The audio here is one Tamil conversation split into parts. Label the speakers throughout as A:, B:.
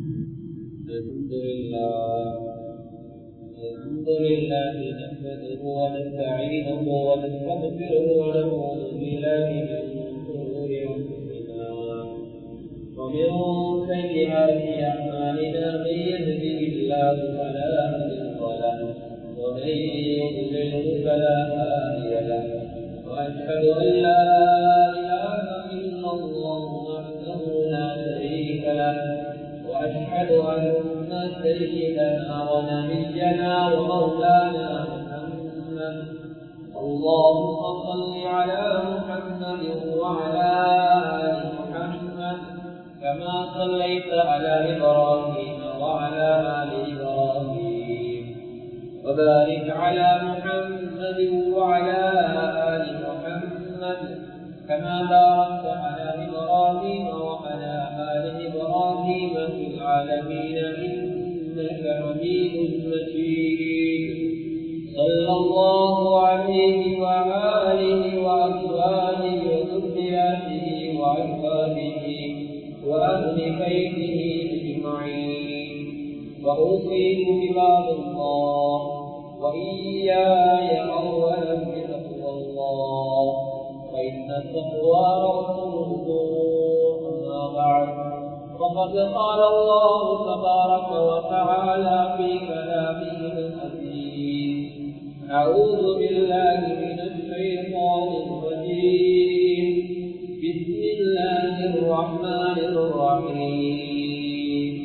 A: الحمد لله الحمد لله نحمده ونستعينه ونستغفره ونعوذ بالله من شرور انفسنا ومن سيئات اعمالنا من يهده الله فلا مضل له ومن يضلل فلا هادي له واشهد ان لا اله الا الله وحده لا شريك له واشهد ان سيدنا ونبينا ومولانا محمد اللهم صل على محمد وعلى ال محمد كما صليت على ابراهيم وعلى ال ابراهيم وبارك على محمد وعلى ال محمد كما باركت على ابراهيم وعلى ال ابراهيم في العالمين انك حميد مجيد صلى الله عليه واله وازواجه وذرياته واحبابه واهل بيته اجمعين واوصيكم عباد الله واياي اولا بتقوى الله فان التقوى راس الامور اما بعد فقد قال الله تبارك وتعالى في كلامه الحكيم أعوذ بالله من الشيطان الرجيم بسم الله الرحمن الرحيم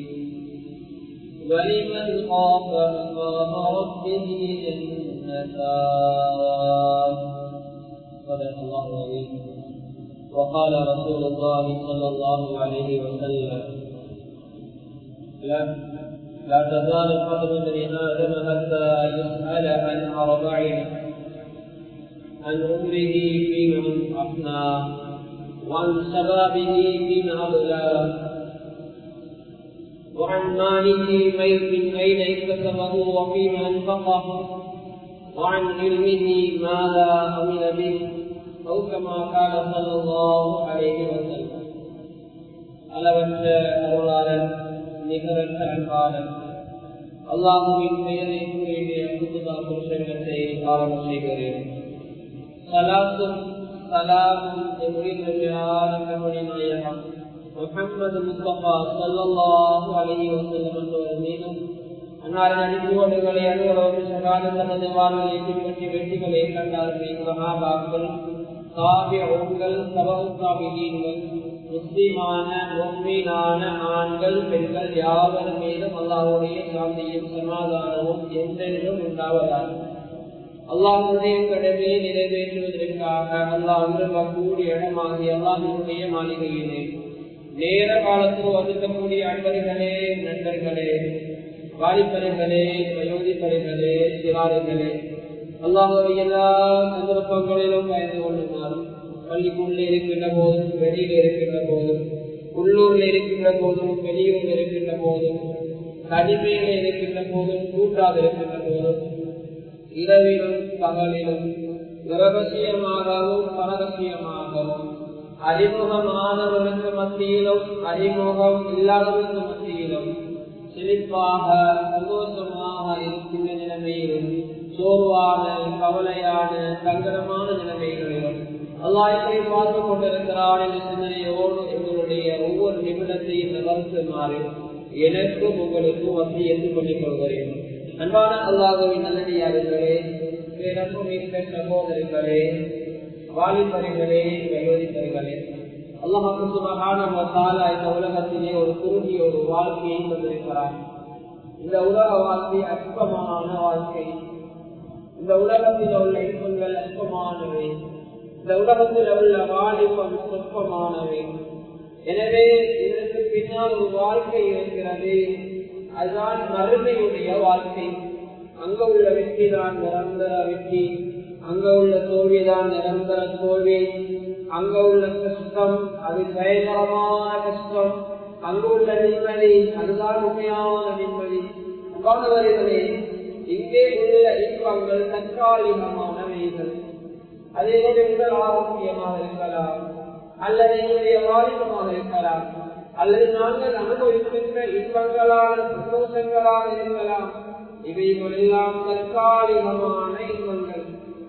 A: ولمن خاف مقام ربه جنتان صدق الله العظيم وقال رسول الله صلى الله عليه وسلم لا لا تزال قدم ابن ادم حتى يسال عن اربع عن عمره فيما افنى وعن شبابه فيما ابلى وعن ماله من اين اكتسبه وفيما انفقه وعن علمه ماذا عمل به أو كما قال صلى الله عليه وسلم அளவற்ற அருளாளன் நிகரற்ற அன்பாளன் அல்லாஹுவின் பெயரை கூறிய புதுதா புருஷங்கத்தை ஆரம்பம் செய்கிறேன் சலாத்தும் சலாமும் எம்முடியான கருணை நாயகம் முகமது முஸ்தபா சல்லாஹு அலி வசல்லம் என்பவர் மீதும் அன்னாரின் அடிப்போடுகளை அலுவலகம் சகாத தனது வாழ்வை பின்பற்றி வெற்றிகளை கண்டார்கள் மகாபாக்கள் காவியங்கள் சபகுத்தாபிகள் முஸ்லிமான உண்மையான ஆண்கள் பெண்கள் யாவர் மீதும் அல்லாவுடைய சாந்தியும் சமாதானமும் என்றென்றும் உண்டாவதாக அல்லாஹுடைய கடமையை நிறைவேற்றுவதற்காக அல்லாஹ் விரும்பக்கூடிய இடமாகிய அல்லாஹினுடைய மாளிகையிலே நேர காலத்தில் ஒதுக்கக்கூடிய அன்பர்களே நண்பர்களே வாலிபர்களே வயோதிபர்களே சிறார்களே அல்லாஹுடைய எல்லா சந்தர்ப்பங்களிலும் பயந்து கொள்ளுமாறும் பள்ளிக்குள்ளே இருக்கின்ற போதும் வெளியில் இருக்கின்ற போதும் உள்ளூர்ல இருக்கின்ற போதும் வெளியூர்ல இருக்கின்ற போதும் தனிமையில இருக்கின்ற போதும் கூட்டாக இருக்கின்ற போதும் இரவிலும் பகலிலும் ரகசியமாகவும் பரகசியமாகவும் அறிமுகமானவர்களுக்கு மத்தியிலும் அறிமுகம் இல்லாதவர்களுக்கு மத்தியிலும் செழிப்பாக சந்தோஷமாக இருக்கின்ற நிலைமையிலும் சோர்வான கவலையான சங்கடமான நிலைமைகளிலும் அல்லாயத்தை பார்த்து கொண்டிருக்கிறான் என்ற சிந்தனையோடு எங்களுடைய ஒவ்வொரு நிமிடத்தையும் நகர்த்துமாறு எனக்கும் உங்களுக்கும் வசதி என்று சொல்லிக் கொள்கிறேன் அன்பான அல்லாஹவின் நல்லடியார்களே பேரன்பு மிக்க சகோதரிகளே வாலிபர்களே வயோதிபர்களே அல்லாஹு சுபகான இந்த உலகத்திலே ஒரு குறுகிய ஒரு வாழ்க்கையை கொண்டிருக்கிறார் இந்த உலக வாழ்க்கை அற்பமான வாழ்க்கை இந்த உலகத்தில் உள்ள இன்பங்கள் அற்பமானவை இந்த உலகத்தில் உள்ள வாலிபம் சொற்பமானவை எனவே இதற்கு பின்னால் ஒரு வாழ்க்கை இருக்கிறது அதுதான் மறுமையுடைய வாழ்க்கை அங்க உள்ள வெற்றி தான் நிரந்தர வெற்றி அங்க உள்ள தோல்விதான் நிரந்தர தோல்வி அங்க உள்ள கஷ்டம் அது பயங்கரமான கஷ்டம் அங்கு உள்ள நிம்மதி அதுதான் உண்மையான நிம்மதி மாணவர்களே இங்கே உள்ள இன்பங்கள் தற்காலிகமானவைகள் அது என்னுடைய உடல் ஆரோக்கியமாக இருக்கலாம் அல்லது என்னுடைய வாலிபமாக இருக்கலாம் அல்லது நாங்கள் அனுபவிக்கின்ற இன்பங்களான சந்தோஷங்களாக இருக்கலாம் இவைகள் எல்லாம் தற்காலிகமான இன்பங்கள்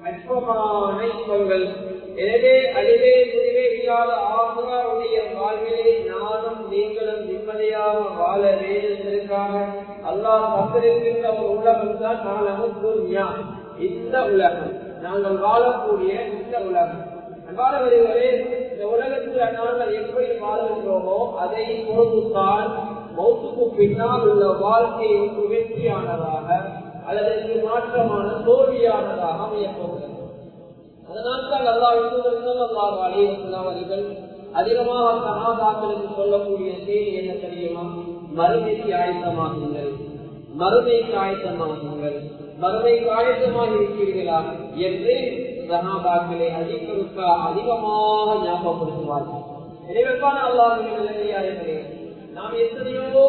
A: அற்பமான இன்பங்கள் எனவே அழிவே முடிவே இல்லாத ஆகுராவுடைய வாழ்விலே நானும் நீங்களும் நிம்மதியாக வாழ வேண்டியதற்காக அல்லாஹ் தந்திருக்கின்ற ஒரு உலகம் தான் நாளமும் துன்யா இந்த உலகம் நாங்கள் வாழக்கூடிய இந்த உலகம் அன்பானவர்களே இந்த உலகத்தில் நாங்கள் எப்படி வாழ்கின்றோமோ அதை பொறுத்துத்தான் மௌத்துக்கு பின்னால் உள்ள வாழ்க்கை ஒரு வெற்றியானதாக அல்லது மாற்றமான தோல்வியானதாக அமையப் போகிறது அதனால்தான் அல்லா விசுவர்கள் அலைவர்கள் அதிகமாக சகாதாக்களுக்கு சொல்லக்கூடிய செய்தி என்ன தெரியுமா மறுமைக்கு ஆயத்தமாகுங்கள் மறுமைக்கு ஆயத்தமாகுங்கள் மறுமைக்கு ஆயத்தமாக இருக்கிறீர்களா என்று சகாபாக்களை அதிகருக்கா அதிகமாக ஞாபகப்படுத்துவார்கள் எனவேதான் அல்லாஹே நாம் எத்தனையோ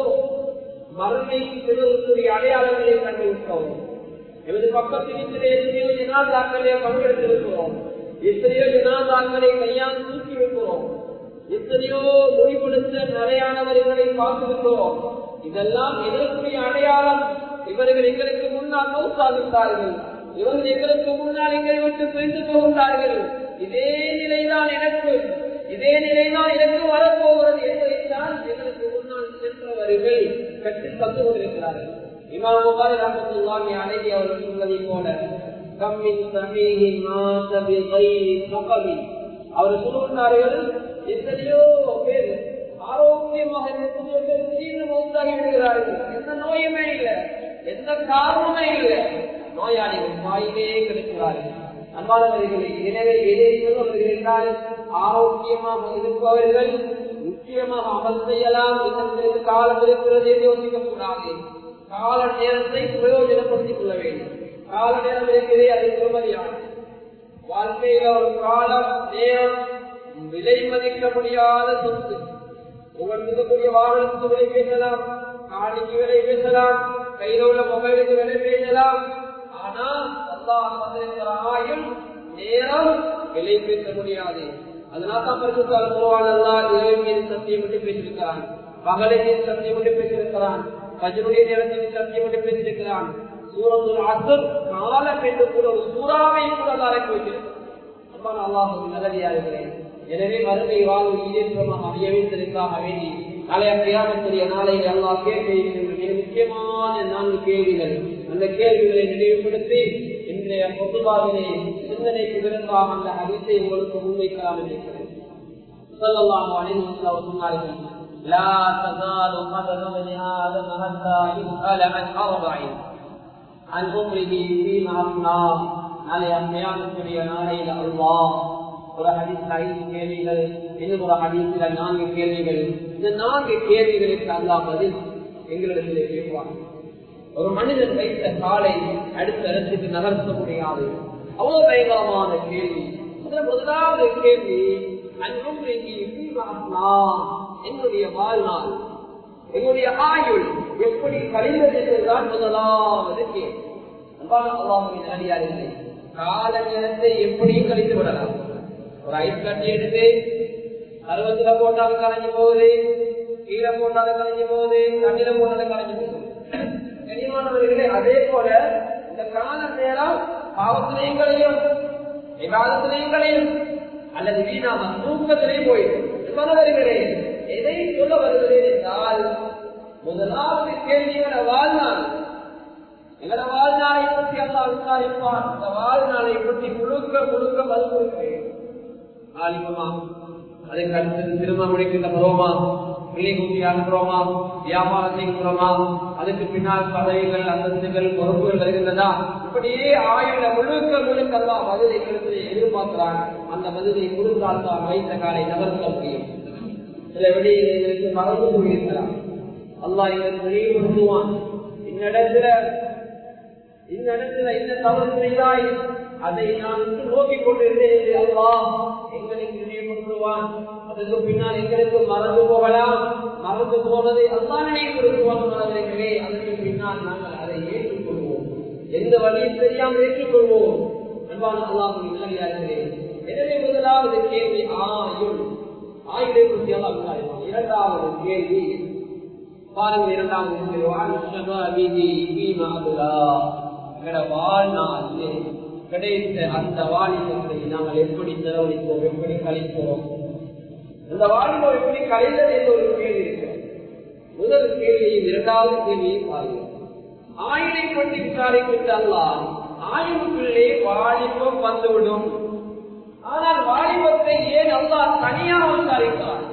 A: மறுமைக்கு செல்வதற்குரிய அடையாளங்களை கண்டுவிட்டோம் எமது பக்கத்தில் இருக்கிற எத்தனையோ ஜனாதாக்களே பங்கெடுத்திருக்கிறோம் எத்தனையோ ஜனாதாக்களை கையால் தூக்கி வைக்கிறோம் எத்தனையோ மொழிபடுத்த நிறையானவர்களை பார்த்திருக்கிறோம் இதெல்லாம் எதற்குரிய அடையாளம் இவர்கள் எங்களுக்கு முன்னால் மௌசாகின்றார்கள் இவர்கள் எங்களுக்கு முன்னால் எங்களை விட்டு பிரிந்து போகின்றார்கள் இதே நிலைதான் எனக்கு இதே நிலைதான் எனக்கு வரப்போகிறது என்பதைத்தான் எங்களுக்கு முன்னால் சென்றவர்கள் கற்று தந்து கொண்டிருக்கிறார்கள் இமாம் புகாரி ரஹ்மத்துல்லாஹி அலைஹி அவர்கள் சொன்னதை போல கம்மின் சமீஹி மாத பிகைரி சகபி அவர் சொல்லுகிறார்கள் எத்தனையோ பேர் ஆரோக்கியமாக எத்தனையோ பேர் திடீர்னு மௌத்தாகி விடுகிறார்கள் எந்த நோயுமே இல்லை எந்த காரணமே இல்லை நோயாளிகள் வாயிலே கிடைக்கிறார்கள் அன்பானவர்களை எனவே எதை சொல்லுவர்கள் என்றால் ஆரோக்கியமாக இருப்பவர்கள் நிச்சயமாக அமல் செய்யலாம் இன்னும் காலம் இருக்கிறது என்று யோசிக்கக்கூடாது கால நேரத்தை பிரயோஜனப்படுத்திக் கொள்ள வேண்டும் கால நேரம் இருக்கிறதே அது பெருமதியான வாழ்க்கையில ஒரு காலம் நேரம் விலை மதிக்க முடியாத சொத்து உங்களுக்கு இருக்கக்கூடிய வாகனத்துக்கு விலை பேசலாம் காணிக்கு விலை பேசலாம் கையில உள்ள மொபைலுக்கு விலை பேசலாம் ஆனா அல்லா ஆயுள் நேரம் விலை பேச முடியாது அதனால்தான் பரிசுத்தால் அல்லா இரவு மீது சத்தியம் விட்டு பேசியிருக்கிறான் பகலை மீது சத்தியம் விட்டு பேசியிருக்கிறான் பஜனுடைய நேரத்தில் சத்தியம் விட்டு பேசியிருக்கிறான் சூரத்துல் அசர் காலம் என்று கூட ஒரு சூறாவை கூட அழைப்பு வைத்திருக்கிறான் அல்லாஹ் நல்லடியார்களே எனவே மறுமை வாழ்வு ஈரேற்றமாக அமைய வைத்திருக்காக வேண்டி நாளைய பிரயாணத்துடைய நாளையில் எல்லா கேள்விகள் மிக முக்கியமான நான்கு கேள்விகள் அந்த கேள்விகளை நினைவுபடுத்தி இன்றைய பொதுவாகவே சிந்தனைக்கு விருந்தாக அந்த அரிசை உங்களுக்கு முன்வைக்கலாம் இருக்கிறேன் சொல்லலாம் அனைவரும் சொன்னார்கள் لا تزال قدم ابن ادم حتى يسال عن اربع عن عمره فيما افناه நாளைய பிரயாணத்துடைய நாளையில் அல்லாஹ் ஒரு ஹதீஸ்ல ஐந்து கேள்விகள் இன்னும் ஒரு ஹதீஸ்ல நான்கு கேள்விகள் இந்த நான்கு கேள்விகளுக்கு அல்லா பதில் எங்களிடத்திலே கேட்பாங்க ஒரு மனிதன் வைத்த காலை அடுத்த இடத்துக்கு நகர்த்த முடியாது அவ்வளவு பயங்கரமான கேள்வி முதல் முதலாவது கேள்வி என்னுடைய வாழ்நாள் என்னுடைய ஆயுள் எப்படி கழிந்தது என்றுதான் முதலாவது கேள்வி அடியார்கள் கால நேரத்தை எப்படியும் கழித்து விடலாம் ஒரு ஐஸ் கட்டி எடுத்து அறுபத்துல போட்டாலும் கலைஞ்சு போகுது கீழே போட்டாலும் கலைஞ்சு போகுது தண்ணில போட்டாலும் கலைஞ்சு போகுது கனிமானவர்களே அதே போல இந்த கால நேரம் பாவத்திலையும் களையும் விவாதத்திலையும் களையும் அல்லது வீணாக தூக்கத்திலையும் போயிடும் சொன்னவர்களே எதை சொல்ல வருகிறேன் என்றால் முதலாவது கேள்வியோட வாழ்நாள் எங்களோட வாழ்நாளை பற்றி அல்லா விசாரிப்பான் இந்த வாழ்நாளை பற்றி முழுக்க முழுக்க மறுக்கிறேன் ஆலிமமா அதுக்கு அடுத்தது திரும்ப முடிக்கின்ற பருவமா பிள்ளை குட்டி அனுப்புறோமா வியாபாரம் செய்கிறோமா அதுக்கு பின்னால் பதவிகள் அந்தஸ்துகள் பொறுப்புகள் வருகின்றதா இப்படியே ஆயுள முழுக்க முழுக்க எல்லாம் பதிலை எங்களுக்கு எதிர்பார்க்கிறான் அந்த பதிலை கொடுத்தால் தான் வைத்த காலை நகர்த்த முடியும் சில விடைகளுக்கு மறந்து போயிருக்கலாம் அல்லா எங்களுக்கு நினைவுபடுத்துவான் இன்னிடத்துல இன்னிடத்துல என்ன தவறு செய்தாய் அதை நான் நோக்கிக் கொண்டிருந்தேன் அல்லா எங்களுக்கு நினைவுபடுத்துவான் அதுக்கு பின்னால் எங்களுக்கு மறந்து போகலாம் மறந்து போனதை அல்லா நினைவுபடுத்துவான் மனதிலே அதற்கு பின்னால் நாங்கள் அதை ஏற்றுக்கொள்வோம் எந்த வழியும் தெரியாமல் ஏற்றுக்கொள்வோம் அன்பான அல்லாஹ் நிலையாகிறேன் எனவே முதலாவது கேள்வி ஆயுள் ஆயுதை பற்றி எல்லாம் விசாரிப்பாங்க இரண்டாவது கேள்வி பாருங்க இரண்டாவது கேள்வி வான் வீதி வீணாதுலா எங்கட வாழ்நாள் கிடைத்த அந்த வாலிபத்தை நாங்கள் எப்படி செலவழித்தோம் எப்படி கழித்தோம் அந்த வாலிபம் எப்படி கழிந்தது என்ற ஒரு கேள்வி இருக்கு முதல் கேள்வியும் இரண்டாவது கேள்வியும் பாருங்கள் ஆயுளை பற்றி விசாரிக்கின்றால் ஆயுளுக்குள்ளே வாலிபம் வந்துவிடும் ஆனால் வாலிபத்தை ஏன் அல்லா தனியாக விசாரிக்கிறார்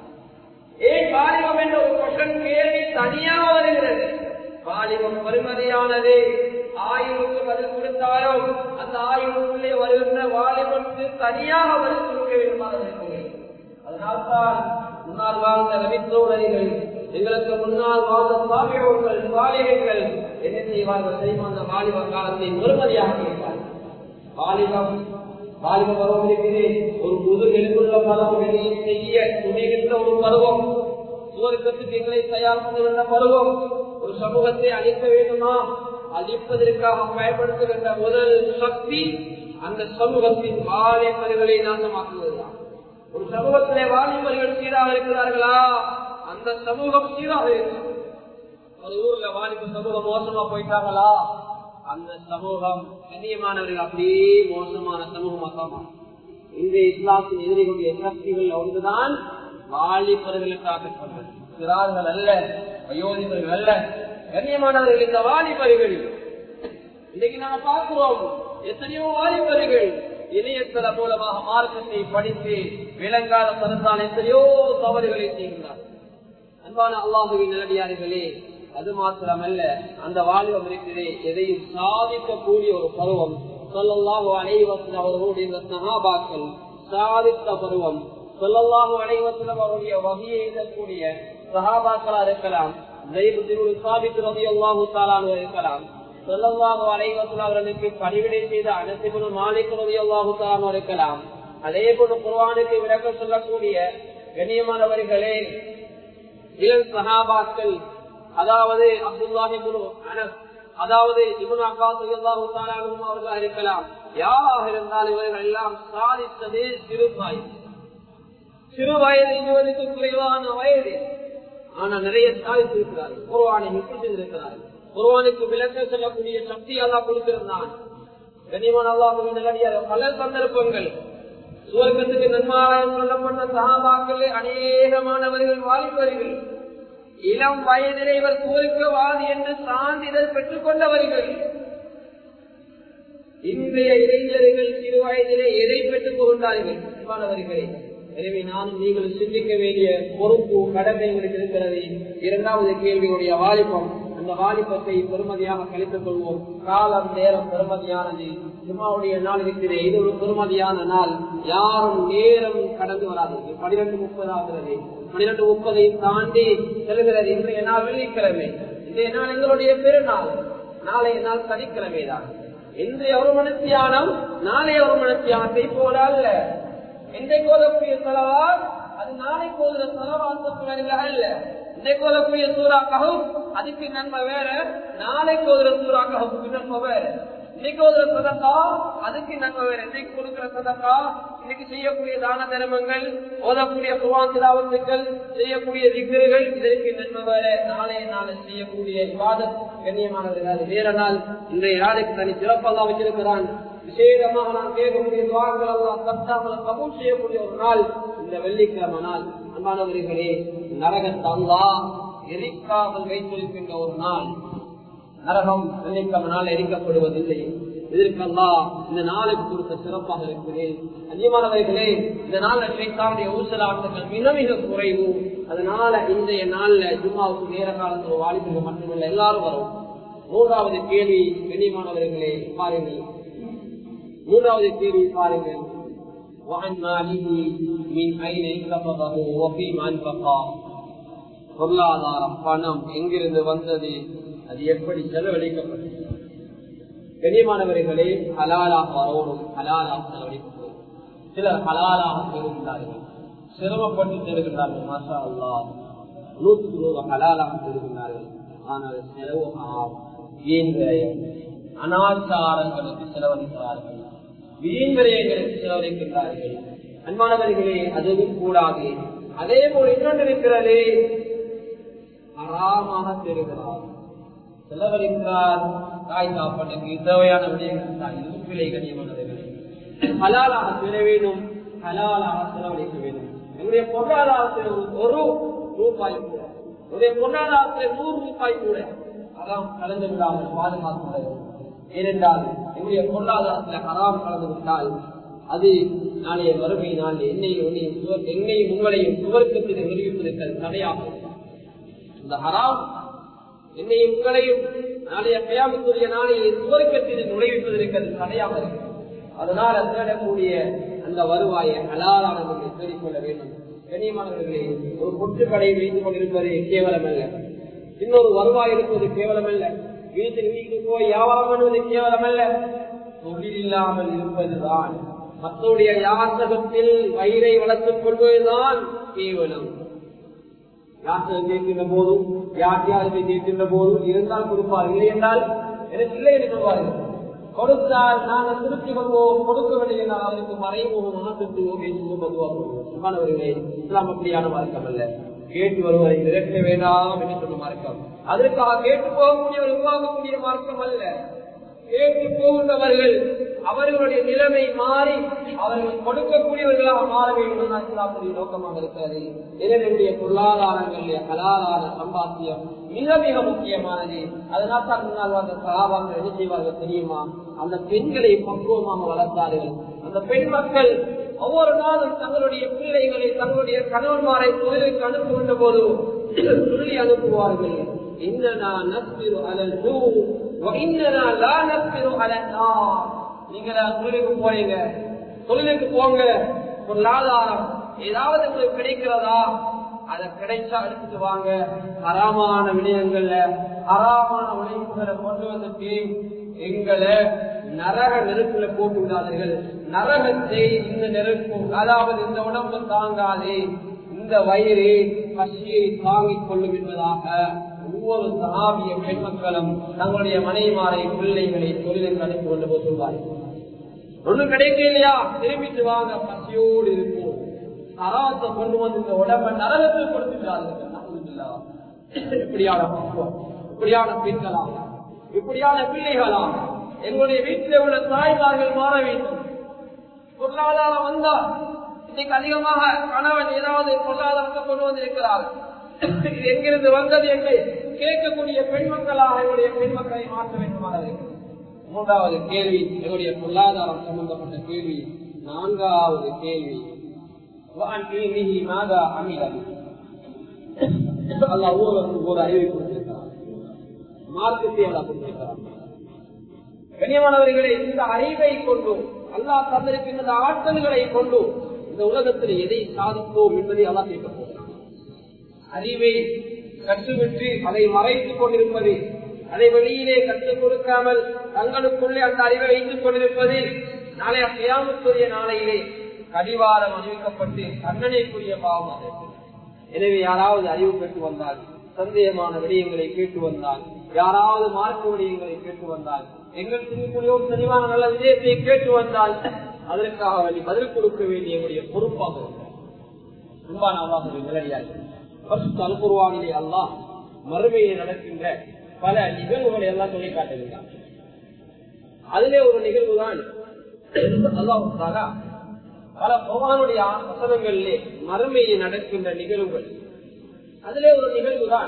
A: ஏன் வாலிபம் என்ற ஒரு கொஷன் கேள்வி தனியாக வருகிறது வாலிபம் பெருமதியானது ஆயுளுக்கு பதில் கொடுத்தாலும் அந்த ஆயுளுக்குள்ளே வருகின்ற வாலிபத்துக்கு தனியாக பதில் கொடுக்க வேண்டுமாக இருக்கிறேன் அதனால்தான் முன்னால் வாழ்ந்த ரவித்தோழர்கள் எங்களுக்கு முன்னால் வாழ்ந்த சாமியோர்கள் சாலிகள் என்ன செய்வார்கள் தெரியுமா அந்த வாலிப காலத்தை பெருமதியாக கேட்பார்கள் வாலிபம் வாலிப பருவம் இருக்குது ஒரு புது எழுப்புள்ள பருவம் வெளியே செய்ய துணிகின்ற ஒரு பருவம் சுவர்க்கத்துக்கு எங்களை தயார் பண்ணுகின்ற பருவம் ஒரு சமூகத்தை அழிக்க வேண்டுமா அழிப்பதற்காக பயன்படுத்துகின்ற முதல் சக்தி அந்த சமூகத்தின் வாலிபர்களை நாசமாக்குவதுதான் ஒரு சமூகத்திலே வாலிபர்கள் சீராக இருக்கிறார்களா அந்த சமூகம் சீராக இருக்கிறது ஒரு ஊர்ல வாலிப சமூகம் மோசமா போயிட்டாங்களா அந்த சமூகம் கண்ணியமானவர்கள் அப்படியே மோசமான சமூகமாக இந்த இஸ்லாத்தின் எதிரிகளுடைய சக்திகள் ஒன்றுதான் வாலிபர்களுக்காக சொன்னது சிறார்கள் அல்ல வயோதிபர்கள் அல்ல கண்ணியமானவர்கள் இந்த வாலிபர்கள் இன்னைக்கு நாங்க பார்க்கிறோம் எத்தனையோ வாலிபர்கள் இணையத்தள மூலமாக மார்க்கத்தை படித்து விளங்காத மதத்தால் எத்தனையோ தவறுகளை செய்கிறார் அன்பான அல்லாஹுவின் நிலடியார்களே அது மாத்திரமல்ல அந்த வாலிபம் இருக்கிறே எதையும் சாதிக்கக்கூடிய ஒரு பருவம் சொல்லல்லாஹு அனைவத்தில் அவர்களுடைய இந்த சகாபாக்கள் சாதித்த பருவம் சொல்லல்லாஹு அனைவத்தில் அவருடைய வகையை எழுதக்கூடிய சகாபாக்களா இருக்கலாம் இருக்கலாம் சொல்லல்லாஹு அனைவத்தில் அவர்களுக்கு பணிவிடை செய்த அனைத்து மாலிக் ரதியல்லாஹு இருக்கலாம் அதே போல குர்வானுக்கு விளக்கம் சொல்லக்கூடிய கண்ணியமானவர்களே இளம் சகாபாக்கள் அதாவது அப்துல்லாஹி அனஸ் அதாவது இபுன் அப்பாஸ் அவர்களாக இருக்கலாம் யாராக இருந்தால் இவர்கள் எல்லாம் சாதித்ததே சிறு வயது சிறு வயது இருபதுக்கு குறைவான வயது ஆனா நிறைய சாதித்திருக்கிறார்கள் குர்வானை இருக்கிறார்கள் குர்வானுக்கு விளக்க சொல்லக்கூடிய சக்தி எல்லாம் கொடுத்திருந்தான் கனிமன் அல்லாஹுவின் நிலடியார் பல சந்தர்ப்பங்கள் சுவர்க்கத்துக்கு நன்மாராயம் சொல்லப்பட்ட சகாபாக்களே அநேகமானவர்கள் வாலிபர்கள் இளம் வயதிலே இவர் சுவர்க்கவாதி என்று சான்றிதழ் பெற்றுக் கொண்டவர்கள் இன்றைய இளைஞர்கள் சிறு வயதிலே எதை பெற்றுக் கொண்டார்கள் மாணவர்களே எனவே நானும் நீங்கள் சிந்திக்க வேண்டிய பொறுப்பு கடமை உங்களுக்கு இருக்கிறது இரண்டாவது கேள்வியுடைய வாலிபம் அந்த வாலிபத்தை பெருமதியாக கழித்துக் கொள்வோம் காலம் நேரம் பெருமதியானது ஜுமாவுடைய நாள் இருக்கிறது இது ஒரு பெருமதியான நாள் யாரும் நேரம் கடந்து வராது பனிரெண்டு முப்பது ஆகிறது பனிரெண்டு முப்பதை தாண்டி செல்கிறது இன்றைய நாள் வெள்ளிக்கிழமை இன்றைய நாள் எங்களுடைய பெருநாள் நாளைய நாள் சனிக்கிழமை தான் இன்றைய ஒரு மனத்தியானம் நாளைய ஒரு மனத்தியானத்தை போல அல்ல இன்றைக்கு ஓதக்கூடிய செலவா அது நாளைக்கு ஓதுற செலவாசம் அல்ல இன்னைக்கு ஓதக்கூடிய சூறாக்கவும் அதுக்கு நன்மை வேற நாளைக்கு ஓதுற சூறாக்கவும் நன்மை வேற இன்னைக்கு ஓதுற சதக்கா அதுக்கு நன்மை வேற இன்னைக்கு கொடுக்கிற சதக்கா இன்னைக்கு செய்யக்கூடிய தான தர்மங்கள் ஓதக்கூடிய சுவாந்திராவத்துக்கள் செய்யக்கூடிய திகர்கள் இதற்கு நன்மை வேற நாளைய நாளை செய்யக்கூடிய விவாதம் கண்ணியமானவர்கள் அது வேற நாள் இன்றைய நாளைக்கு தனி சிறப்பெல்லாம் வச்சிருக்கிறான் விசேடமாக நான் கேட்கக்கூடிய துவார்கள் எல்லாம் தட்டாமல் கபூல் செய்யக்கூடிய ஒரு நாள் இந்த வெள்ளிக்கிழமை நாள் அன்பானவர்களே நரகத்தல்லா எரிக்காமல் வைத்திருக்கின்ற ஒரு நாள் நரகம் வெள்ளிக்கிழமை நாள் எரிக்கப்படுவதில்லை இதற்கெல்லாம் இந்த நாளுக்கு கொடுத்த சிறப்பாக இருக்கிறேன் அதிகமானவர்களே இந்த நாள்ல கிடைக்காவுடைய ஊசலாட்டங்கள் மிக மிக குறைவு அதனால இன்றைய நாள்ல ஜும்மாவுக்கு நேர காலத்தில் வாலிபர்கள் மட்டுமல்ல எல்லாரும் வரும் மூன்றாவது கேள்வி கண்ணியமானவர்களே பாருங்கள் மூன்றாவது கேள்வி பாருங்கள் وعن ماله من أين انقبضه وفيما انفقه பொருளாதாரம் பணம் எங்கிருந்து வந்தது அது எப்படி செலவழிக்கப்பட்டது கண்ணியமானவர்களே ஹலாலாக வரணும் ஹலாலாக செலவழிக்கப்படும் சிலர் ஹலாலாக பெறுகின்றார்கள் சிரமப்பட்டு பெறுகின்றார்கள் மாஷா அல்லா நூற்றுக்கு நூறு ஹலாலாக பெறுகின்றார்கள் ஆனால் செலவு வீண் விரயம் அனாச்சாரங்களுக்கு செலவழிக்கிறார்கள் வீண் விரயங்களுக்கு செலவழிக்கின்றார்கள் அன்பானவர்களே அதுவும் கூடாது அதே போல் இன்னொன்று இருக்கிறது அறாமாக தெரிகிறார் செலவழிக்கிறார் தாய் சாப்பாட்டுக்கு தேவையான விடயங்கள் தான் இருப்பிலை கண்ணியமானவர்களே ஹலாலாக பெற வேண்டும் ஹலாலாக செலவழிக்க வேண்டும் என்னுடைய பொருளாதாரத்தில் ஒரு ரூபாய் கூட என்னுடைய பொருளாதாரத்தில் நூறு ரூபாய் கூட அதான் கலந்து விடாமல் பாதுகாத்து ஏனென்றால் என்னுடைய பொருளாதாரத்தில் ஹராம் கலந்து விட்டால் அது நாளைய வறுமை நாள் என்னையும் என்னையும் உங்களையும் சுவர்க்கத்தில் நிரூபிப்பதற்கு தடையாகும் இந்த ஹராம் என்னையும் உங்களையும் நாளைய கயாமத்துடைய நாளையை சுவர்க்கத்தில் நுழைவிப்பதற்கு அது தடையாக இருக்கு அதனால் தேடக்கூடிய அந்த வருவாயை ஹலாலான முறையில் தேடிக்கொள்ள வேண்டும் கண்ணியமானவர்களே ஒரு பொட்டு கடை வைத்துக் கொண்டிருப்பது கேவலம் அல்ல இன்னொரு வருவாய் இருப்பது கேவலம் அல்ல வீட்டில் வீட்டுக்கு போய் வியாபாரம் பண்ணுவது கேவலம் அல்ல தொழில் இல்லாமல் இருப்பதுதான் மற்றவுடைய யாசகத்தில் வயிறை வளர்த்துக் கொள்வதுதான் கேவலம் யாசகம் கேட்கின்ற போதும் யாத்தியாரத்தை கேட்கின்ற போதும் இருந்தால் கொடுப்பார் இல்லை என்றால் எனக்கு இல்லை என்று சொல்வார்கள் கொடுத்தால் நாங்கள் திருப்பி கொள்வோம் கொடுக்கவில்லை என்றால் அவருக்கு மறைமுகமாக திருத்துவோம் என்று பொதுவாக இஸ்லாம் அப்படியான மார்க்கம் அல்ல கேட்டு வருவதை விரட்ட வேண்டாம் என்று சொன்ன மார்க்கம் அதற்காக கேட்டு போகக்கூடிய உருவாகக்கூடிய மார்க்கம் அல்ல கேட்டு போகின்றவர்கள் அவர்களுடைய நிலைமை மாறி அவர்கள் கொடுக்கக்கூடியவர்களாக மாற வேண்டும் இஸ்லாமுடைய நோக்கமாக இருக்கிறது இதனுடைய பொருளாதாரங்களிலே கலாதார சம்பாத்தியம் மிக மிக முக்கியமானது அதனால் தான் முன்னால் வந்த சலாபாங்கள் என்ன செய்வார்கள் தெரியுமா அந்த பெண்களை பக்குவமாக வளர்த்தார்கள் அந்த பெண் மக்கள் ஒவ்வொரு நாளும் தங்களுடைய பிள்ளைகளை தங்களுடைய கணவன்மாரை தொழிலுக்கு அனுப்புகின்ற போது சொல்லி அனுப்புவார்கள் இன்னனா நஸ்பிரு அலல் ஜூ இன்னனா லா நஸ்பிரு அலன் நார் நீங்க தொழிலுக்கு போறீங்க தொழிலுக்கு போங்க பொருளாதாரம் ஏதாவது உங்களுக்கு கிடைக்கிறதா அதை கிடைச்சா எடுத்துட்டு வாங்க அறாமான விடயங்கள்ல அறாமான உழைப்புகளை கொண்டு வந்துட்டு எங்களை நரக நெருப்புல போட்டு விடாதீர்கள் நரகத்தை இந்த நெருப்பு அதாவது இந்த உடம்பு தாங்காதே இந்த வயிறு பசியை தாங்கிக் கொள்ளும் என்பதாக ஒவ்வொரு சகாபிய பெண் மக்களும் தங்களுடைய மனைவிமாரை பிள்ளைகளை தொழிலுக்கு அனுப்பி கொண்டு போய் சொல்வார்கள் ஒண்ணும் கிடைக்கலையா திரும்பிட்டு வாங்க பசியோடு இருக்கும் அராத்தை கொண்டு வந்து இந்த உடம்பை நரகத்தில் கொடுத்துட்டார்கள் இப்படியான பக்குவம் இப்படியான பெண்களாக இப்படியான பிள்ளைகளாக எங்களுடைய வீட்டில் உள்ள தாய்மார்கள் மாற வேண்டும் பொருளாதாரம் வந்தா இன்னைக்கு அதிகமாக கணவன் ஏதாவது பொருளாதாரத்தை கொண்டு வந்திருக்கிறார் இது எங்கிருந்து வந்தது என்று கேட்கக்கூடிய பெண் மக்களாக என்னுடைய பெண் மக்களை மாற்ற வேண்டுமானது மூன்றாவது கேள்வி என்னுடைய பொருளாதாரம் சம்பந்தப்பட்ட கேள்வி நான்காவது கேள்வி மாதா அமிலம் அல்லா ஒவ்வொருவருக்கும் ஒரு அறிவை கொடுத்திருக்கிறார் மார்க்கத்தை அல்லா கொடுத்திருக்கிறார் கண்ணியமானவர்களே இந்த அறிவை கொண்டு அல்லாஹ் தந்திருக்கின்ற ஆற்றல்களை கொண்டு இந்த உலகத்தில் எதை சாதித்தோம் என்பதை அல்லா கேட்க போகிறார் அறிவை கற்றுவிட்டு அதை மறைத்துக் கொண்டிருப்பது அதை வெளியிலே கற்றுக் கொடுக்காமல் தங்களுக்குள்ளே அந்த அறிவை வைத்துக் கொண்டிருப்பது நாளைய கியாமத்துடைய நாளையிலே கடிவாரம் அணிவிக்கப்பட்டு தண்டனைக்குரிய பாவமாக இருக்கிறது எனவே யாராவது அறிவு பெற்று வந்தால் சந்தேகமான விடயங்களை கேட்டு வந்தால் யாராவது மார்க்க விடயங்களை கேட்டு வந்தால் எங்கள் திருக்குள்ளே ஒரு தெளிவான நல்ல விடயத்தை கேட்டு வந்தால் அதற்காக வேண்டி பதில் கொடுக்க வேண்டிய பொறுப்பாக அல்குருவானிலே அல்லாஹ் மறுமையில் நடக்கின்ற பல நிகழ்வுகளை எல்லாம் சொல்லி காட்டுகிறார் அதிலே ஒரு நிகழ்வு தான் அல்லாஹாலா பல பகவானுடைய வசனங்களிலே மறுமையில் நடக்கின்ற நிகழ்வுகள் அதிலே ஒரு நிகழ்வு தான்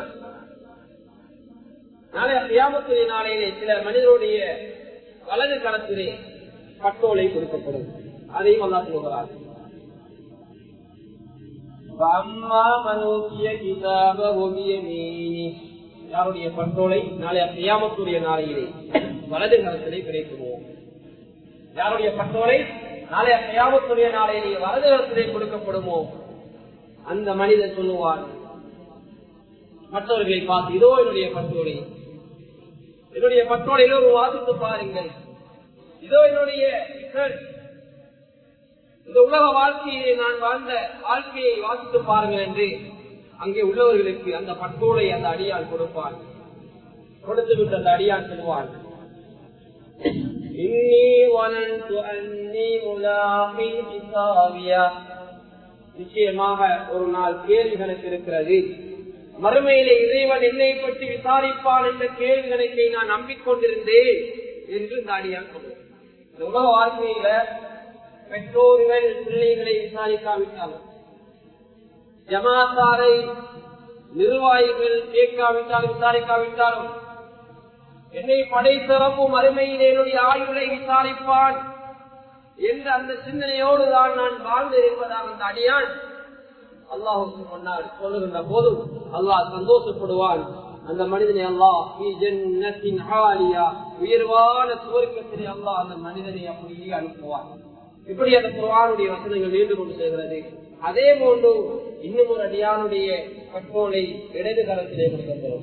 A: நாளைய கியாமத்துடைய நாளையிலே சில மனிதருடைய வலது களத்திலே பட்டோலை கொடுக்கப்படும் அதையும் அல்லா சொல்கிறார் யாருடைய பட்டோலை நாளைய கியாமத்துடைய நாளையிலே வலது களத்திலே கிடைக்குவோம் யாருடைய பட்டோலை நாளைய கியாமத்துடைய நாளையிலே வலது களத்திலே கொடுக்கப்படுமோ அந்த மனிதன் சொல்லுவான் மற்றவர்களை பார்த்து இதோ என்னுடைய பட்டோலை என்னுடைய பட்டோலையில ஒரு வாசித்து பாருங்கள் இதோ என்னுடைய இந்த உலக வாழ்க்கையை நான் வாழ்ந்த வாழ்க்கையை வாசித்து பாருங்கள் என்று அங்கே உள்ளவர்களுக்கு அந்த பட்டோலை அந்த அடியால் கொடுப்பான் கொடுத்து விட்டு அந்த அடியான் சொல்வான் நிச்சயமாக ஒரு நாள் கேள்வி கணக்கு இருக்கிறது மறுமையிலே இறைவன் என்னை பற்றி விசாரிப்பான் என்ற கேள்வி கணக்கை நான் நம்பிக்கொண்டிருந்தேன் என்று இந்த அடியான் சொல்லுவார் இந்த உலக வாழ்க்கையில பெற்றோர்கள் பிள்ளைகளை விசாரிக்காவிட்டாலும் ஜமாத்தாரை நிர்வாகிகள் கேட்காவிட்டாலும் விசாரிக்காவிட்டாலும் என்னை படைத்தரப்பும் அருமையில் என்னுடைய ஆய்வுகளை விசாரிப்பான் என்ற அந்த சிந்தனையோடு தான் நான் வாழ்ந்தேன் என்பதாக அந்த அடியான் அல்லாஹுக்கு முன்னால் சொல்லுகின்ற போதும் அல்லாஹ் சந்தோஷப்படுவான் அந்த மனிதனை அல்லாஹ் உயர்வான சுவர்க்கத்திலே அல்லாஹ் அந்த மனிதனை அப்படியே அனுப்புவான் இப்படி அந்த குரானுடைய வசனங்கள் நீண்டு கொண்டு செல்கிறது அதே போன்று இன்னும் ஒரு அடியானுடைய கட்டோலை இடது காலத்திலே கொடுக்கப்படும்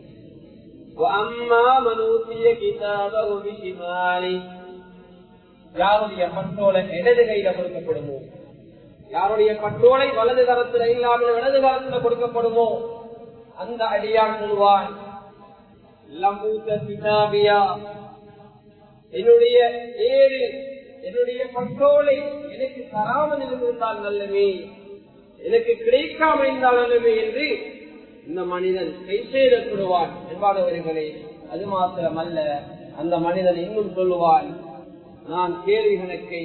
A: யாருடைய பட்டோலை இடது கையில கொடுக்கப்படுமோ யாருடைய பட்டோலை வலது கரத்துல இல்லாமல் இடது கரத்துல கொடுக்கப்படுமோ அந்த அடியான் சொல்வான் என்னுடைய ஏழு என்னுடைய பட்டோலை எனக்கு தராமல் இருந்திருந்தால் நல்லவே எனக்கு கிடைக்காமல் இருந்தால் நல்லவே என்று இந்த மனிதன் கை செய்தப்படுவான் என்பானவர்களே அது மாத்திரமல்ல அந்த மனிதன் இன்னும் சொல்லுவான் நான் கேள்வி கணக்கை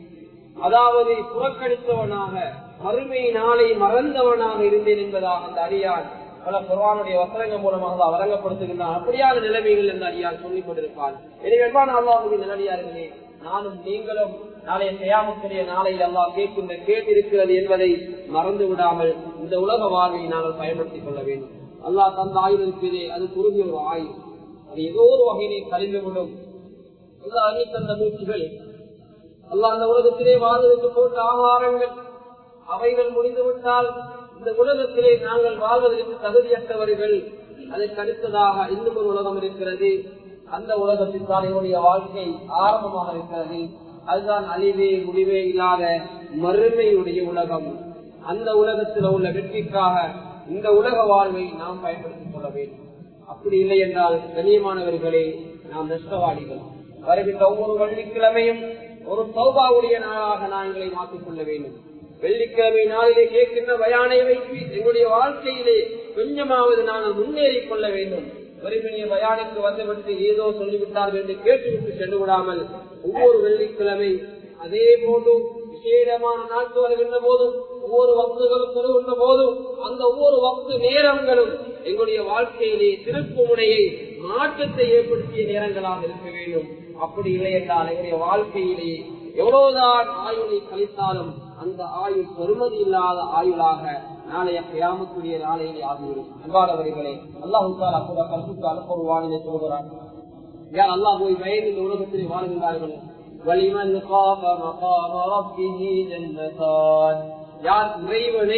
A: அதாவது புறக்கணித்தவனாக மறுமை நாளை மறந்தவனாக இருந்தேன் என்பதாக அந்த அடியான் பல குர்வானுடைய வசனங்கள் மூலமாக வழங்கப்படுத்துகின்றான் அப்படியான நிலைமைகள் இந்த அடியான் சொல்லிக் கொண்டிருப்பான் எனவே அல்லாஹுடைய நிலடியார்களே நானும் நீங்களும் நாளைய செய்யாமக்கூடிய நாளையில் எல்லாம் கேட்கின்ற கேட்டிருக்கிறது என்பதை மறந்து விடாமல் இந்த உலக வாழ்வை நாங்கள் பயன்படுத்திக் கொள்ள வேண்டும் அல்லாஹ் தந்த ஆயுள் இருக்கிறதே அது குறுகிய ஒரு ஆயுள் அது ஏதோ ஒரு வகையிலே கழிந்துவிடும் அல்லாஹ் அள்ளி தந்த மூச்சுகள் அல்லாஹ் அந்த உலகத்திலே வாழ்வதற்கு போட்ட ஆகாரங்கள் அவைகள் முடிந்துவிட்டால் இந்த உலகத்திலே நாங்கள் வாழ்வதற்கு தகுதியற்றவர்கள் அதற்கு அடுத்ததாக இன்னும் ஒரு உலகம் இருக்கிறது அந்த உலகத்தில் தான் என்னுடைய வாழ்க்கை ஆரம்பமாக இருக்கிறது அதுதான் அழிவே முடிவே இல்லாத மறுமையுடைய உலகம் அந்த உலகத்தில் உள்ள வெற்றிக்காக இந்த உலக வாழ்வை நாம் பயன்படுத்திக் கொள்ள வேண்டும் அப்படி இல்லை என்றால் கண்ணியமானவர்களே நாம் நஷ்டவாளிகள் வருகின்ற ஒவ்வொரு வெள்ளிக்கிழமையும் ஒரு சௌபாவுடைய நாளாக நாங்களை மாற்றிக் கொள்ள வேண்டும் வெள்ளிக்கிழமை நாளிலே கேட்கின்ற பயானை வைத்து எங்களுடைய வாழ்க்கையிலே கொஞ்சமாவது நாங்கள் முன்னேறிக் கொள்ள வேண்டும் வறுமைய பயானுக்கு வந்துவிட்டு ஏதோ சொல்லிவிட்டார்கள் என்று கேட்டுவிட்டு சென்று விடாமல் ஒவ்வொரு வெள்ளிக்கிழமை அதே போன்று விசேடமான நாட்கு வருகின்ற போதும் ஒவ்வொரு வக்துகளும் வருகின்ற போதும் அந்த ஒவ்வொரு வக்து நேரங்களும் எங்களுடைய வாழ்க்கையிலே திருப்பு முனையை மாற்றத்தை ஏற்படுத்திய நேரங்களாக இருக்க வேண்டும் அப்படி இல்லை என்றால் எங்களுடைய வாழ்க்கையிலே எவ்வளவுதான் ஆயுளை கழித்தாலும் அந்த ஆயுள் பெருமதி இல்லாத ஆயுளாக நாளைய கியாமத்துடைய நாளையிலே ஆகிவிடும் அன்பானவர்களே அல்லாஹு தாலா கூட கல்புக்கு அனுப்புவானிலே சொல்கிறான் யார் அல்லாஹ் போய் பயந்து இந்த உலகத்திலே வாழ்கின்றார்கள் வலிமன் காப மகாம ரப்பிஹி ஜன்னதான் யார் இறைவனை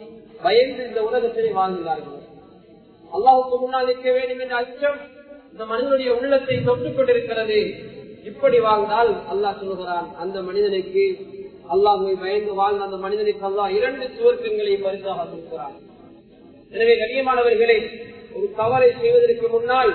A: பயந்து இந்த உலகத்திலே வாழ்கிறார்கள் அல்லாஹுக்கு முன்னால் நிற்க வேண்டும் என்ற அச்சம் இந்த மனிதனுடைய உள்ளத்தை தொட்டுக் கொண்டிருக்கிறது இப்படி வாழ்ந்தால் அல்லாஹ் சொல்லுகிறான் அந்த மனிதனுக்கு அல்லாஹுவை பயந்து வாழ்ந்த அந்த மனிதனுக்கு அல்லாஹ் இரண்டு சுவர்க்கங்களை பரிசாக கொடுக்கிறான் எனவே கண்ணியமானவர்களே ஒரு தவறை செய்வதற்கு முன்னால்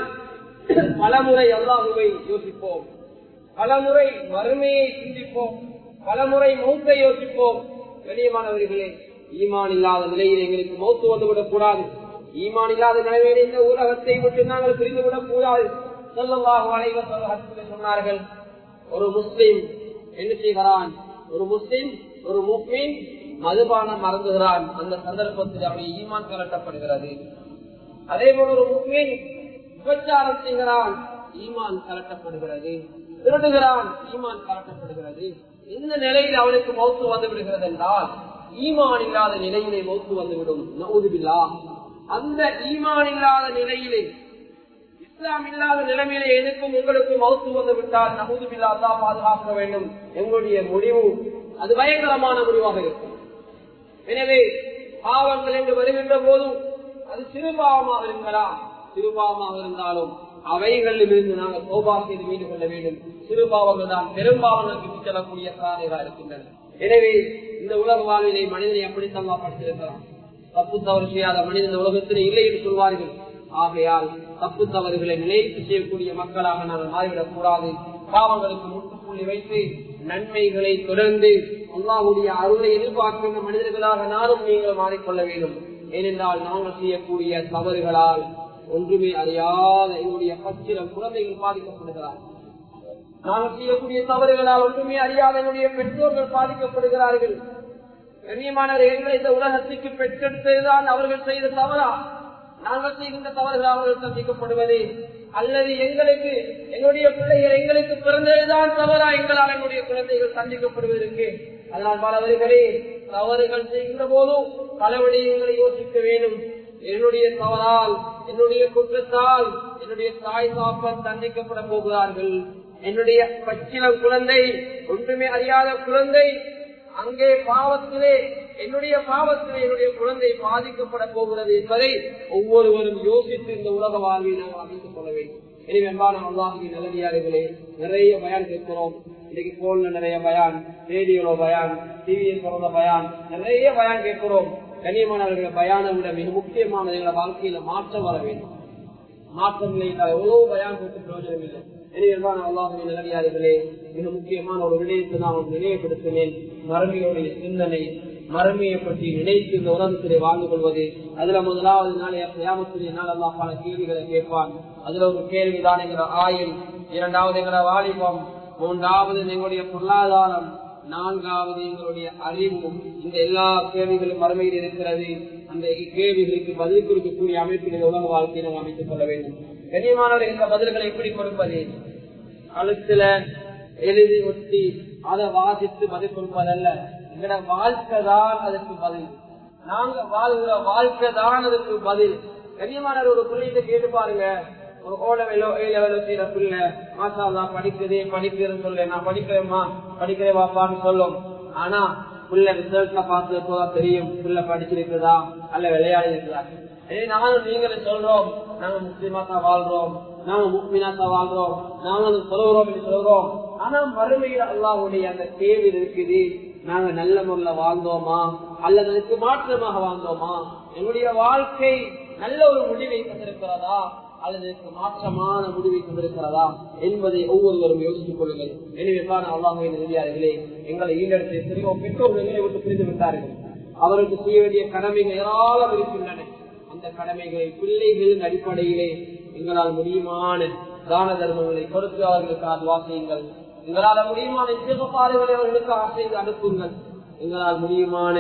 A: பலமுறை அல்லாஹுவை யோசிப்போம் பலமுறை வறுமையை சிந்திப்போம் பலமுறை மௌத்தை யோசிப்போம் கண்ணியமானவர்களே ஈமான் இல்லாத நிலையில் எங்களுக்கு மௌத்து வந்துவிடக் கூடாது ஈமான் இல்லாத நிலைமையில் இந்த உலகத்தை விட்டு நாங்கள் பிரிந்துவிடக் கூடாது சொல்லவாக அனைவர் சொன்னார்கள் ஒரு முஸ்லிம் என்ன செய்கிறான் ஒரு முஸ்லிம் ஒரு முஸ்லிம் மதுபானம் மறந்துகிறான் அந்த சந்தர்ப்பத்தில் அவருடைய ஈமான் கலட்டப்படுகிறது அதே போல ஒரு முஸ்லிம் விபச்சாரம் செய்கிறான் ஈமான் கலட்டப்படுகிறது திருடுகிறான் ஈமான் கலட்டப்படுகிறது இந்த நிலையில் அவனுக்கு மௌத்து வந்து விடுகிறது என்றால் ஈமான் இல்லாத நிலையிலே மௌத்து வந்துவிடும் நவுதுபில்லா அந்த ஈமான் இல்லாத நிலையிலே இஸ்லாம் இல்லாத நிலைமையிலே எனக்கும் உங்களுக்கும் மௌத்து வந்து விட்டால் நகுதுபில்லா தான் பாதுகாக்க வேண்டும் எங்களுடைய முடிவு அது பயங்கரமான முடிவாக இருக்கும் எனவே பாவங்கள் என்று வருகின்ற போதும் அது சிறு பாவமாக இருக்கலாம் சிறு பாவமாக இருந்தாலும் அவைகளில் இருந்து நாங்கள் சோபா செய்து மீண்டு கொள்ள வேண்டும் சிறு பாவங்கள் தான் பெரும்பாவங்களுக்கு செல்லக்கூடிய காரணங்களாக இருக்கின்றன எனவே இந்த உலக வாழ்வினை மனிதனை எப்படி தங்கா படித்திருக்கிறான் தப்பு தவறு செய்யாத மனிதன் உலகத்தில் இல்லை என்று சொல்வார்கள் ஆகையால் தப்பு தவறுகளை நிலைத்து செய்யக்கூடிய மக்களாக நாங்கள் மாறிவிடக் கூடாது பாவங்களுக்கு முட்டுப்புள்ளி வைத்து நன்மைகளை தொடர்ந்து அல்லாஹுடைய அருளை எதிர்பார்க்கின்ற மனிதர்களாக நானும் நீங்கள் மாறிக்கொள்ள வேண்டும் ஏனென்றால் நாங்கள் செய்யக்கூடிய தவறுகளால் ஒன்றுமே அறியாத எங்களுடைய பச்சிலம் குழந்தைகள் பாதிக்கப்படுகிறார் நாங்கள் செய்யக்கூடிய தவறுகளால் ஒன்றுமே அறியாத என்னுடைய பெற்றோர்கள் பாதிக்கப்படுகிறார்கள் கண்ணியமானவர் எங்களை இந்த உலகத்துக்கு பெற்றெடுத்ததுதான் அவர்கள் செய்த தவறா நாங்கள் செய்கின்ற தவறுகள் அவர்கள் சந்திக்கப்படுவது அல்லது எங்களுக்கு எங்களுடைய பிள்ளைகள் எங்களுக்கு பிறந்ததுதான் தவறா எங்களால் எங்களுடைய குழந்தைகள் சந்திக்கப்படுவதற்கு அதனால் பலவர்களே தவறுகள் செய்கின்ற போதும் பல விடயங்களை யோசிக்க வேண்டும் என்னுடைய தவறால் என்னுடைய குற்றத்தால் என்னுடைய தாய் சாப்பன் தண்டிக்கப்பட போகிறார்கள் என்னுடைய பச்சிலம் குழந்தை ஒன்றுமே அறியாத குழந்தை அங்கே பாவத்திலே என்னுடைய பாவத்திலே என்னுடைய குழந்தை பாதிக்கப்பட போகிறது என்பதை ஒவ்வொருவரும் யோசித்து இந்த உலக வாழ்வை நாம் அமைத்துக் கொள்ள வேண்டும் எனவே அன்பான அல்லாஹி நல்லடியார்களே நிறைய பயான் கேட்கிறோம் இன்னைக்கு போன்ல நிறைய பயான் ரேடியோல பயான் டிவியில் பிறந்த பயான் நிறைய பயான் கேட்கிறோம் கண்ணியமானவர்களை பயானை விட மிக முக்கியமானது எங்களை வாழ்க்கையில மாற்றம் வர வேண்டும் மாற்றம் இல்லை என்றால் எவ்வளவு பயான் கொடுத்து பிரயோஜனம் இல்லை எனவே அல்லாஹுவின் நல்லடியார்களே மிக முக்கியமான ஒரு விடயத்தை நான் நினைவுபடுத்தினேன் மறுமையுடைய சிந்தனை மறுமையை பற்றி நினைத்து இந்த உலகத்திலே வாழ்ந்து கொள்வது அதுல முதலாவது நாளைய கியாமத்துடைய நாள் எல்லாம் பல கேள்விகளை கேட்பான் அதுல ஒரு கேள்விதான் எங்களோட ஆயுள் இரண்டாவது எங்களோட வாலிபம் மூன்றாவது எங்களுடைய பொருளாதாரம் நான்காவது எங்களுடைய அறிவு இந்த எல்லா கேள்விகளும் மறுமையில் இருக்கிறது அந்த கேள்விகளுக்கு பதில் கொடுக்கக்கூடிய அமைப்பில் உலக வாழ்க்கையை நாம் அமைத்துக் கொள்ள வேண்டும் கண்ணியமானவர் இந்த பதில்களை எப்படி கொடுப்பது கழுத்துல எழுதி ஒட்டி அதை வாசித்து பதில் கொடுப்பதல்ல எங்கட வாழ்க்கை தான் அதுக்கு பதில் நாங்க வாழ்கிற வாழ்க்கை தான் அதுக்கு பதில் கண்ணியமானவர் ஒரு பிள்ளைகிட்ட கேட்டு பாருங்க ஒரு ஓ லெவலோ ஏ லெவலோ செய்யற பிள்ளை மாசாலா படிக்குதே படிக்கிறேன்னு சொல்ல நான் படிக்கிறேம்மா படிக்கிறேன் வாப்பான்னு சொல்லும் ஆனா புள்ள ரிசல்ட்ல பார்த்து போதான் தெரியும் புள்ள படிச்சிருக்குதா அல்ல விளையாடி இருக்குதா ஏய் நானும் நீங்களும் சொல்றோம் நாங்க முஸ்லிமா தான் வாழ்றோம் நாங்க முக்மினா தான் வாழ்றோம் நாங்களும் சொல்லுறோம் சொல்றோம் ஆனா மறுமையில் அல்லாவுடைய அந்த கேள்வி இருக்குது நாங்க நல்ல முறையில வாழ்ந்தோமா அல்லது அதுக்கு மாற்றமாக வாழ்ந்தோமா என்னுடைய வாழ்க்கை நல்ல ஒரு முடிவை தந்திருக்கிறதா அல்லது மாற்றமான முடிவை கொண்டிருக்கிறதா என்பதை ஒவ்வொருவரும் யோசித்துக் கொள்ளுங்கள் எனவே தான் அல்லாஹின் நெறியார்களே எங்களை ஈடெடுத்து எத்தனையோ பெற்றோர்கள் விட்டு புரிந்து விட்டார்கள் அவருக்கு செய்ய வேண்டிய கடமைகள் ஏராளம் இருக்கின்றன அந்த கடமைகளை பிள்ளைகளின் அடிப்படையிலே எங்களால் முடியுமான தான தர்மங்களை கொடுத்து அவர்களுக்கு அதுவா செய்யுங்கள் எங்களால் முடியுமான சிவப்பாடுகளை அவர்களுக்கு ஆசைந்து அனுப்புங்கள் எங்களால் முடியுமான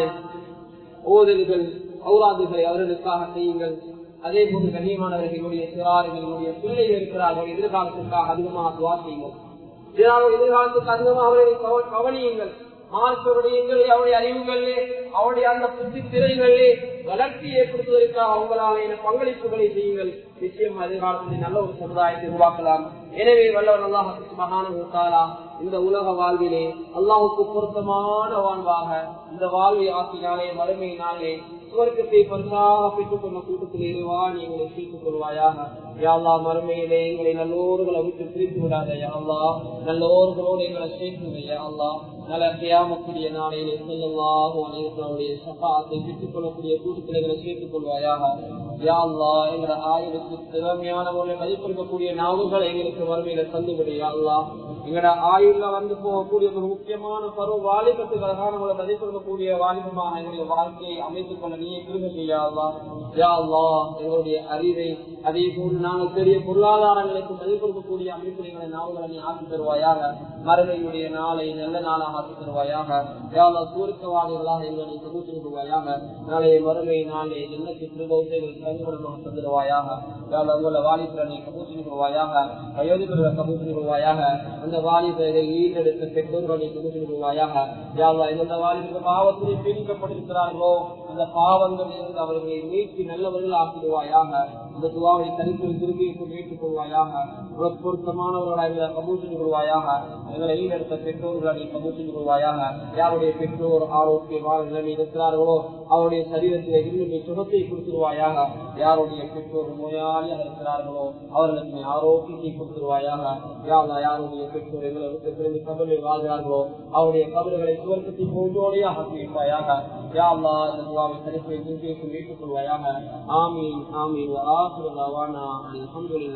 A: ஓதல்கள் ஔராதுகளை அவர்களுக்காக செய்யுங்கள் அதே போன்று கண்ணியமானவர்களுடைய சிறார்களுடைய பிள்ளைகள் இருக்கிறார்கள் எதிர்காலத்திற்காக அதிகமாக துவா செய்யுங்கள் எதிர்காலத்துக்கு அதிகமாக அவர்களை கவனியுங்கள் மார்க்க விடயங்களே அவருடைய அறிவுகளிலே அவருடைய அந்த புத்தி திரைகளிலே வளர்ச்சி ஏற்படுத்துவதற்காக அவங்களால பங்களிப்புகளை செய்யுங்கள் நிச்சயம் எதிர்காலத்தில் நல்ல ஒரு சமுதாயத்தை உருவாக்கலாம் எனவே வல்லவர் அல்லாஹ் மகான இந்த உலக வாழ்விலே அல்லாஹுக்கு பொருத்தமான வாழ்வாக இந்த வாழ்வை ஆக்கினாலே மறுமையினாலே சுவர்க்கத்தை பரிசாக பெற்றுக் கொண்ட கூட்டத்தில் இருவா எங்களை சேர்த்துக் கொள்வாயாக யாழ்லா மறுமையிலே எங்களை நல்லோர்களை விட்டு பிரித்து விடாத யாழ்லா நல்லோர்களோடு எங்களை சேர்த்து யாழ்லா நல்ல கியாமக்கூடிய நாளையிலே செல்லல்லாஹு அனைவருடைய சகாத்தை பெற்றுக் கொள்ளக்கூடிய கூட்டத்தில் எங்களை சேர்த்துக் கொள்வாயாக யாழ்லா எங்களை ஆயுளுக்கு திறமையான முறையில் மதிப்பிருக்கக்கூடிய நாவுகளை எங்களுக்கு மறுமையில தந்துவிடு யாழ்லா எங்களோட ஆயுள்ல வந்து போகக்கூடிய ஒரு முக்கியமான பருவ வாலிபத்துக்கு அழகான உங்களை மதிப்பிருக்கக்கூடிய வாலிபமாக எங்களுடைய வாழ்க்கையை அமைத்துக் கொள்ள நீ கிருமி செய்யாதா யாழ்லா எங்களுடைய அறிவை அதே போன்று நாங்கள் பெரிய பொருளாதாரங்களுக்கு மதிப்பிருக்கக்கூடிய அமைப்பில் எங்களை நாவுகளை நீ ஆக்கி தருவாயாக மறுமையுடைய நாளை நல்ல நாளாக ஆக்கி தருவாயாக யாழ்லா சூருக்கவாதிகளாக எங்களை தொகுத்திருவாயாக நாளைய மறுமை நாளை என்ன திருபௌத்தைகள் தங்குபடுமாக தந்துடுவாயாக யாழ்லா உங்களை வாலிபரை நீ கபூத்திருவாயாக வயோதிபர்களை கபூத்திருவாயாக அந்த வாலிபரை ஈடெடுத்த பெற்றோர்களை கபூத்திருவாயாக யாழ்லா எந்த வாலிபருக்கு பாவத்தில் பீடிக்கப்பட்டிருக்கிறார்களோ அந்த பாவங்கள் இருந்து அவர்களை மீட்சி நல்லவர்கள் ஆக்கிடுவாயாக இந்த துவாவை தனித்து திரும்பி மீட்டுக் கொள்வாயாக பொருத்தமானவர்களாக கபூசின் கொள்வாயாக எங்களை ஈடெடுத்த பெற்றோர்களை கபூசின் கொள்வாயாக யாருடைய பெற்றோர் ஆரோக்கியமான நிலைமை இருக்கிறார்களோ அவருடைய சரீரத்தில் இன்னும் சுகத்தை கொடுத்துருவாயாக யாருடைய பெற்றோர் நோயாளியாக இருக்கிறார்களோ அவர்களுக்கு ஆரோக்கியத்தை கொடுத்துருவாயாக யாரா யாருடைய பெற்றோர் எங்களை விட்டு பிரிந்து கபலில் வாழ்கிறார்களோ அவருடைய கபல்களை சுவர்க்கத்தை போன்றோடையாக ஆக்கி வைப்பாயாக யாழ்லா இந்த துவாவை தனிப்பை மீட்டுக் கொள்வாயாக ஆமீன் ஆமீன் ஆசிரியர் அல்ஹம்துலில்லாஹ்